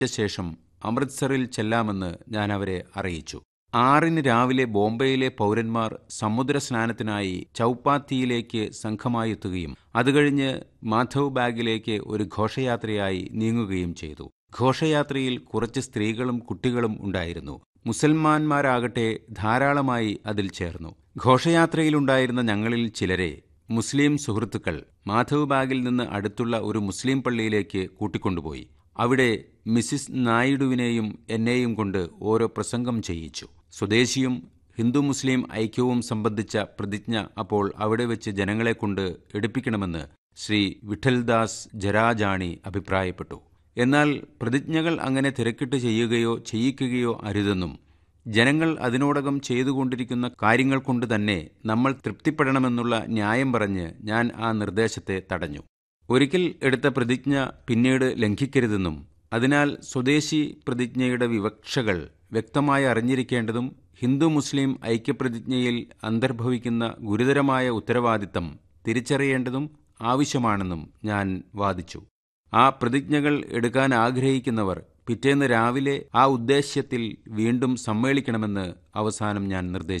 ശേഷം അമൃത്സറിൽ ചെല്ലാമെന്ന് ഞാൻ അവരെ അറിയിച്ചു ആറിന് രാവിലെ ബോംബെയിലെ പൗരന്മാർ സമുദ്ര സ്നാനത്തിനായി ചൌപ്പാത്തിയിലേക്ക് സംഘമായി എത്തുകയും അതുകഴിഞ്ഞ് മാധവ് ബാഗിലേക്ക് ഒരു ഘോഷയാത്രയായി നീങ്ങുകയും ചെയ്തു ഘോഷയാത്രയിൽ കുറച്ച് സ്ത്രീകളും കുട്ടികളും ഉണ്ടായിരുന്നു മുസൽമാന്മാരാകട്ടെ ധാരാളമായി അതിൽ ചേർന്നു ഘോഷയാത്രയിലുണ്ടായിരുന്ന ഞങ്ങളിൽ ചിലരെ മുസ്ലിം സുഹൃത്തുക്കൾ മാധവ് ബാഗിൽ നിന്ന് അടുത്തുള്ള ഒരു മുസ്ലിം പള്ളിയിലേക്ക് കൂട്ടിക്കൊണ്ടുപോയി അവിടെ മിസിസ് നായിഡുവിനെയും എന്നെയും കൊണ്ട് ഓരോ പ്രസംഗം ചെയ്യിച്ചു സ്വദേശിയും ഹിന്ദു മുസ്ലിം ഐക്യവും സംബന്ധിച്ച പ്രതിജ്ഞ അപ്പോൾ അവിടെ വെച്ച് ജനങ്ങളെ കൊണ്ട് എടുപ്പിക്കണമെന്ന് ശ്രീ വിഠൽദാസ് ജരാജാണി അഭിപ്രായപ്പെട്ടു എന്നാൽ പ്രതിജ്ഞകൾ അങ്ങനെ തിരക്കിട്ട് ചെയ്യുകയോ ചെയ്യിക്കുകയോ അരുതെന്നും ജനങ്ങൾ അതിനോടകം ചെയ്തുകൊണ്ടിരിക്കുന്ന കാര്യങ്ങൾ കൊണ്ട് തന്നെ നമ്മൾ തൃപ്തിപ്പെടണമെന്നുള്ള ന്യായം പറഞ്ഞ് ഞാൻ ആ നിർദ്ദേശത്തെ തടഞ്ഞു ഒരിക്കൽ എടുത്ത പ്രതിജ്ഞ പിന്നീട് ലംഘിക്കരുതെന്നും അതിനാൽ സ്വദേശി പ്രതിജ്ഞയുടെ വിവക്ഷകൾ വ്യക്തമായി അറിഞ്ഞിരിക്കേണ്ടതും ഹിന്ദു മുസ്ലിം ഐക്യപ്രതിജ്ഞയിൽ അന്തർഭവിക്കുന്ന ഗുരുതരമായ ഉത്തരവാദിത്തം തിരിച്ചറിയേണ്ടതും ആവശ്യമാണെന്നും ഞാൻ വാദിച്ചു ആ പ്രതിജ്ഞകൾ എടുക്കാൻ ആഗ്രഹിക്കുന്നവർ പിറ്റേന്ന് രാവിലെ ആ ഉദ്ദേശ്യത്തിൽ വീണ്ടും സമ്മേളിക്കണമെന്ന് അവസാനം ഞാൻ നിർദ്ദേശിച്ചു